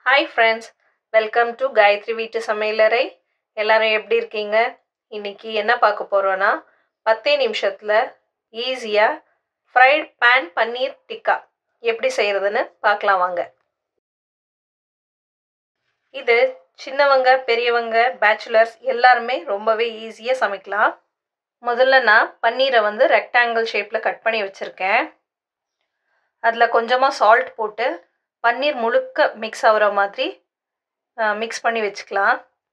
hi friends welcome to Gayathri வீட்டு சமையலறை எல்லாரும் எப்படி இருக்கீங்க இன்னைக்கு என்ன பார்க்க போகிறோன்னா பத்தே நிமிஷத்தில் ஈஸியாக ஃப்ரைட் பேன் பன்னீர் டிக்கா எப்படி செய்கிறதுன்னு பார்க்கலாம் வாங்க இது சின்னவங்க பெரியவங்க பேச்சுலர்ஸ் எல்லாருமே ரொம்பவே ஈஸியாக சமைக்கலாம் முதல்ல நான் பன்னீரை வந்து ரெக்டாங்கிள் ஷேப்பில் கட் பண்ணி வச்சுருக்கேன் அதில் கொஞ்சமாக சால்ட் போட்டு பன்னீர் முழுக்க மிக்ஸ் ஆகிற மாதிரி மிக்ஸ் பண்ணி வச்சுக்கலாம்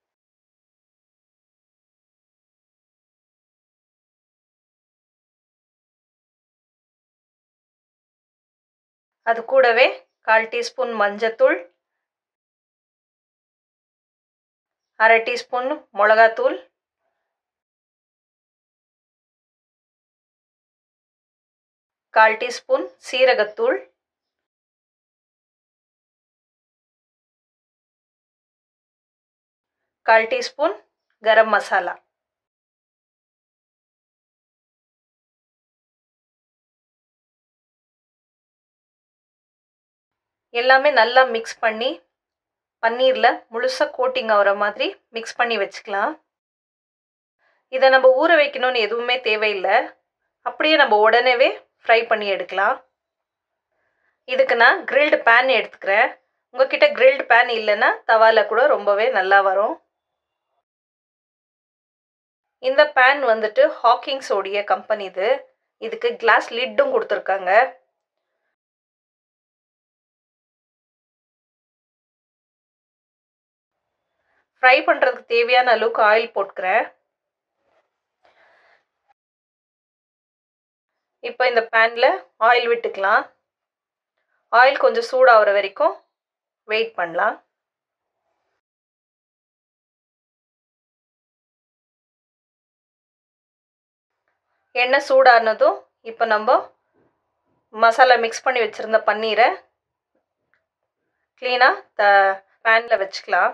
அது கூடவே கால் டீஸ்பூன் மஞ்சத்தூள் அரை டீஸ்பூன் மிளகாத்தூள் கால் டீஸ்பூன் சீரகத்தூள் கால் டீஸ்பூன் கரம் மசாலா எல்லாமே நல்லா மிக்ஸ் பண்ணி பன்னீரில் முழுசாக கோட்டிங் ஆகிற மாதிரி மிக்ஸ் பண்ணி வச்சுக்கலாம் இதை நம்ம ஊற வைக்கணும்னு எதுவுமே தேவையில்லை அப்படியே நம்ம உடனேவே ஃப்ரை பண்ணி எடுக்கலாம் இதுக்கு நான் கிரில்டு பேன் எடுத்துக்கிறேன் உங்ககிட்ட கிரில்டு பேன் இல்லைன்னா தவாவில் கூட ரொம்பவே நல்லா வரும் இந்த பேன் வந்துட்டு ஹாக்கிங்ஸோடைய கம்பெனி இது இதுக்கு கிளாஸ் லிட்டும் கொடுத்துருக்காங்க ஃப்ரை பண்ணுறதுக்கு தேவையான அளவுக்கு ஆயில் போட்டுக்கிறேன் இப்போ இந்த பேனில் ஆயில் விட்டுக்கலாம் ஆயில் கொஞ்சம் சூடாகிற வரைக்கும் வெயிட் பண்ணலாம் எண்ணெய் சூடானதும் இப்போ நம்ம மசாலா மிக்ஸ் பண்ணி வச்சுருந்த பன்னீரை க்ளீனாக த பேனில் வச்சுக்கலாம்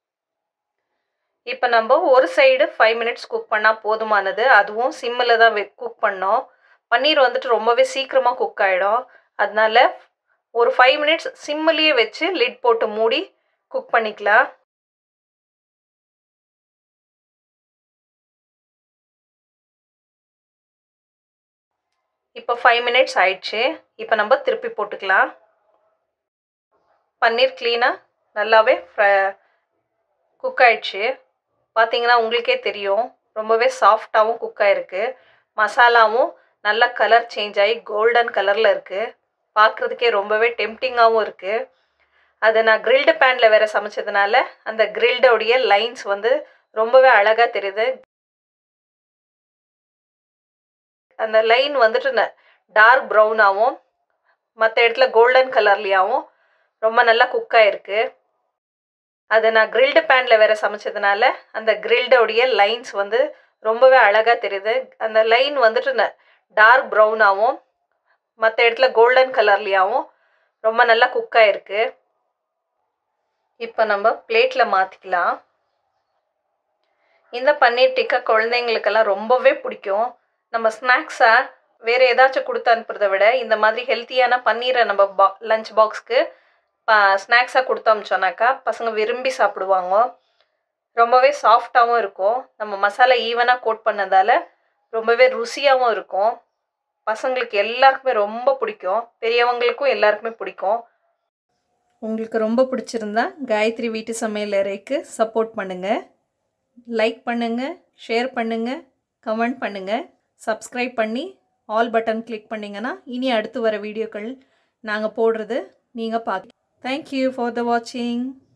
இப்போ நம்ம ஒரு சைடு ஃபைவ் மினிட்ஸ் குக் பண்ணால் போதுமானது அதுவும் சிம்மில் தான் குக் பண்ணோம் பன்னீர் வந்துட்டு ரொம்பவே சீக்கிரமாக குக் ஆகிடும் அதனால ஒரு ஃபைவ் மினிட்ஸ் சிம்மிலேயே வச்சு லிட் போட்டு மூடி குக் பண்ணிக்கலாம் இப்போ ஃபைவ் மினிட்ஸ் ஆயிடுச்சு இப்போ நம்ம திருப்பி போட்டுக்கலாம் பன்னீர் க்ளீனாக நல்லாவே ஃப்ரை குக் ஆயிடுச்சு பார்த்தீங்கன்னா உங்களுக்கே தெரியும் ரொம்பவே சாஃப்டாகவும் குக் ஆகிருக்கு மசாலாவும் நல்ல கலர் சேஞ்ச் ஆகி கோல்டன் கலரில் இருக்குது பார்க்குறதுக்கே ரொம்பவே டெம்டிங்காகவும் இருக்குது அதை நான் கிரில்டு பேனில் வேறு சமைச்சதுனால அந்த கிரில்டோடைய லைன்ஸ் வந்து ரொம்பவே அழகாக தெரியுது அந்த லைன் வந்துட்டு டார்க் ப்ரௌனாகவும் மற்ற இடத்துல கோல்டன் கலர்லேயாகவும் ரொம்ப நல்லா குக் ஆகிருக்கு அதை நான் கிரில்டு பேனில் வேறு சமைச்சதுனால அந்த கிரில்டோடைய லைன்ஸ் வந்து ரொம்பவே அழகாக தெரியுது அந்த லைன் வந்துட்டு டார்க் ப்ரௌனாகவும் மற்ற இடத்துல கோல்டன் கலர்லேயாகவும் ரொம்ப நல்லா குக் ஆகிருக்கு இப்போ நம்ம பிளேட்டில் மாற்றிக்கலாம் இந்த பன்னீர் டிக்கா குழந்தைங்களுக்கெல்லாம் ரொம்பவே பிடிக்கும் நம்ம ஸ்நாக்ஸாக வேறு ஏதாச்சும் கொடுத்து அனுப்புறத விட இந்த மாதிரி ஹெல்த்தியான பன்னீரை நம்ம பா லஞ்ச் பாக்ஸ்க்கு ஸ்நாக்ஸாக கொடுத்து அமிச்சோன்னாக்கா பசங்க விரும்பி சாப்பிடுவாங்க ரொம்பவே சாஃப்டாகவும் இருக்கும் நம்ம மசாலா ஈவனாக கோட் பண்ணதால் ரொம்பவே ருசியாகவும் இருக்கும் பசங்களுக்கு எல்லாருக்குமே ரொம்ப பிடிக்கும் பெரியவங்களுக்கும் எல்லாருக்குமே பிடிக்கும் உங்களுக்கு ரொம்ப பிடிச்சிருந்தா காயத்ரி வீட்டு சமையல் அறைக்கு சப்போர்ட் பண்ணுங்கள் லைக் பண்ணுங்கள் ஷேர் பண்ணுங்கள் கமெண்ட் பண்ணுங்கள் சப்ஸ்கிரைப் பண்ணி ஆல் பட்டன் கிளிக் பண்ணிங்கன்னா இனி அடுத்து வர வீடியோக்கள் நாங்கள் போடுறது நீங்கள் பார்க்க தேங்க்யூ ஃபார் த வாட்சிங்